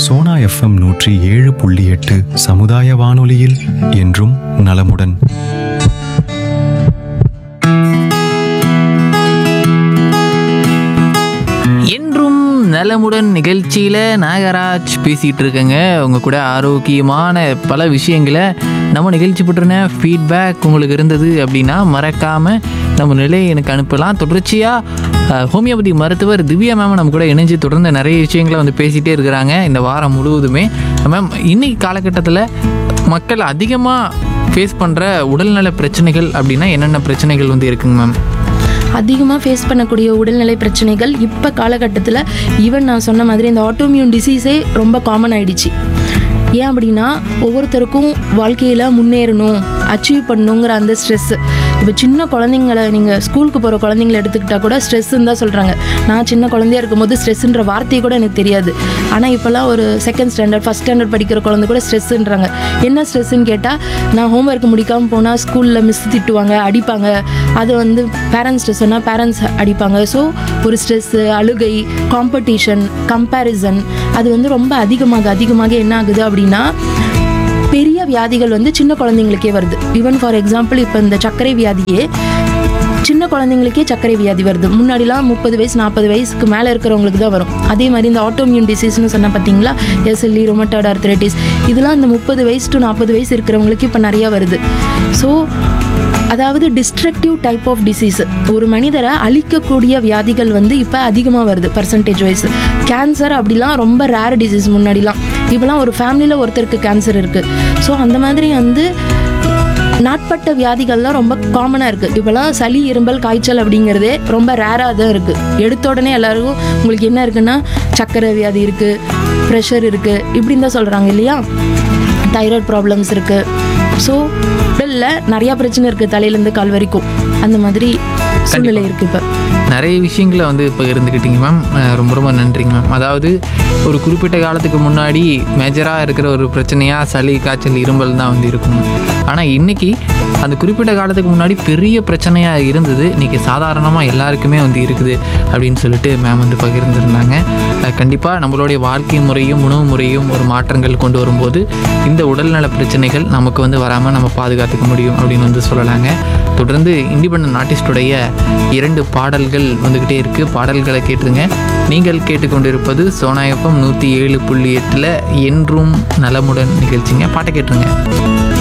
Sona FM நூற்றி ஏழு புள்ளி எட்டு சமுதாய வானொலியில் என்றும் நலமுடன் என்றும் நலமுடன் நிகழ்ச்சியில் நாகராஜ் பேசிகிட்டு இருக்கேங்க உங்கள் கூட ஆரோக்கியமான பல விஷயங்களை நம்ம நிகழ்ச்சி பற்றின ஃபீட்பேக் உங்களுக்கு இருந்தது அப்படின்னா மறக்காமல் நம்ம நிலையை எனக்கு அனுப்பலாம் தொடர்ச்சியாக ஹோமியோபதி மருத்துவர் திவ்யா மேம் நம்ம கூட இணைஞ்சு தொடர்ந்து நிறைய விஷயங்களை வந்து பேசிகிட்டே இருக்கிறாங்க இந்த வாரம் முழுவதுமே மேம் இன்னைக்கு காலகட்டத்தில் மக்கள் அதிகமாக ஃபேஸ் பண்ணுற உடல்நல பிரச்சனைகள் அப்படின்னா என்னென்ன பிரச்சனைகள் வந்து இருக்குங்க மேம் அதிகமாக ஃபேஸ் பண்ணக்கூடிய உடல்நிலை பிரச்சனைகள் இப்போ காலகட்டத்தில் ஈவன் நான் சொன்ன மாதிரி இந்த ஆட்டோமியூன் டிசீஸே ரொம்ப காமன் ஆயிடுச்சு ஏன் அப்படின்னா ஒவ்வொருத்தருக்கும் வாழ்க்கையில் முன்னேறணும் அச்சீவ் பண்ணணுங்கிற அந்த ஸ்ட்ரெஸ் இப்போ சின்ன குழந்தைங்களை நீங்கள் ஸ்கூலுக்கு போகிற குழந்தைங்கள எடுத்துக்கிட்டால் கூட ஸ்ட்ரெஸ்ஸுன்னு தான் சொல்கிறாங்க நான் சின்ன குழந்தையா இருக்கும்போது ஸ்ட்ரெஸ்ஸுன்ற வார்த்தையை கூட எனக்கு தெரியாது ஆனால் இப்போல்லாம் ஒரு செகண்ட் ஸ்டாண்டர்ட் ஃபஸ்ட் ஸ்டாண்டர்ட் படிக்கிற குழந்தை கூட ஸ்ட்ரெஸ்ஸுன்றாங்க என்ன ஸ்ட்ரெஸ்ஸுன்னு கேட்டால் நான் ஹோம்ஒர்க் முடிக்காமல் போனால் ஸ்கூலில் மிஸ் திட்டுவாங்க அடிப்பாங்க அது வந்து பேரண்ட்ஸ்ட்டு சொன்னால் பேரண்ட்ஸ் அடிப்பாங்க ஸோ ஒரு ஸ்ட்ரெஸ்ஸு அழுகை காம்படிஷன் கம்பேரிசன் அது வந்து ரொம்ப அதிகமாக அதிகமாக என்ன ஆகுது அப்படின்னா பெரிய வியாதிகள் வந்து சின்ன குழந்தைங்களுக்கே வருது ஈவன் ஃபார் எக்ஸாம்பிள் இப்போ இந்த சர்க்கரை வியாதியே சின்ன குழந்தைங்களுக்கே சர்க்கரை வியாதி வருது முன்னாடிலாம் முப்பது வயசு நாற்பது வயசுக்கு மேலே இருக்கிறவங்களுக்கு தான் வரும் அதே மாதிரி இந்த ஆட்டோமியூன் டிசீஸ்னு சொன்ன பார்த்தீங்களா எஸ்எல்இ ரொமட்டாய்டு ஆர்த்ரைட்டிஸ் இதெல்லாம் இந்த முப்பது வயசு டு நாற்பது வயசு இருக்கிறவங்களுக்கு இப்போ நிறையா வருது ஸோ அதாவது டிஸ்ட்ரக்டிவ் டைப் ஆஃப் டிசீஸ் ஒரு மனிதரை அழிக்கக்கூடிய வியாதிகள் வந்து இப்போ அதிகமாக வருது பர்சன்டேஜ் வைஸ் கேன்சர் அப்படிலாம் ரொம்ப ரேர் டிசீஸ் முன்னாடிலாம் இப்போலாம் ஒரு ஃபேமிலியில் ஒருத்தருக்கு கேன்சர் இருக்குது ஸோ அந்த மாதிரி வந்து நாட்பட்ட வியாதிகள்லாம் ரொம்ப காமனாக இருக்குது இப்போலாம் சளி இரும்பல் காய்ச்சல் அப்படிங்கிறதே ரொம்ப ரேராக தான் இருக்குது எடுத்த உடனே எல்லாருக்கும் உங்களுக்கு என்ன இருக்குன்னா சர்க்கரை வியாதி இருக்குது ப்ரெஷர் இருக்குது இப்படின்னு தான் சொல்கிறாங்க இல்லையா தைராய்டு ப்ராப்ளம்ஸ் இருக்குது ஸோ உடலில் நிறையா பிரச்சனை இருக்குது தலையிலேருந்து கால் வரைக்கும் அந்த மாதிரி சூழ்நிலை இருக்குது இப்போ நிறைய விஷயங்களை வந்து இப்போ இருந்துக்கிட்டீங்க மேம் அஹ் ரொம்ப ரொம்ப நன்றிங்க மேம் அதாவது ஒரு குறிப்பிட்ட காலத்துக்கு முன்னாடி மேஜராக இருக்கிற ஒரு பிரச்சனையாக சளி காய்ச்சல் இரும்பல் தான் வந்து இருக்கும் ஆனால் இன்னைக்கு அந்த குறிப்பிட்ட காலத்துக்கு முன்னாடி பெரிய பிரச்சனையாக இருந்தது இன்றைக்கி சாதாரணமாக எல்லாருக்குமே வந்து இருக்குது அப்படின்னு சொல்லிட்டு மேம் வந்து பகிர்ந்திருந்தாங்க கண்டிப்பாக நம்மளுடைய வாழ்க்கை முறையும் உணவு முறையும் ஒரு மாற்றங்கள் கொண்டு வரும்போது இந்த உடல்நல பிரச்சனைகள் நமக்கு வந்து வராமல் நம்ம பாதுகாத்துக்க முடியும் அப்படின்னு வந்து சொல்லலாங்க தொடர்ந்து இண்டிபெண்ட் ஆர்டிஸ்டுடைய இரண்டு பாடல்கள் வந்துக்கிட்டே இருக்குது பாடல்களை கேட்டுருங்க நீங்கள் கேட்டுக்கொண்டிருப்பது சோனா எஃப்எம் நூற்றி ஏழு புள்ளி எட்டில் என்றும் நலமுடன் நிகழ்ச்சிங்க பாட்டை கேட்டுருங்க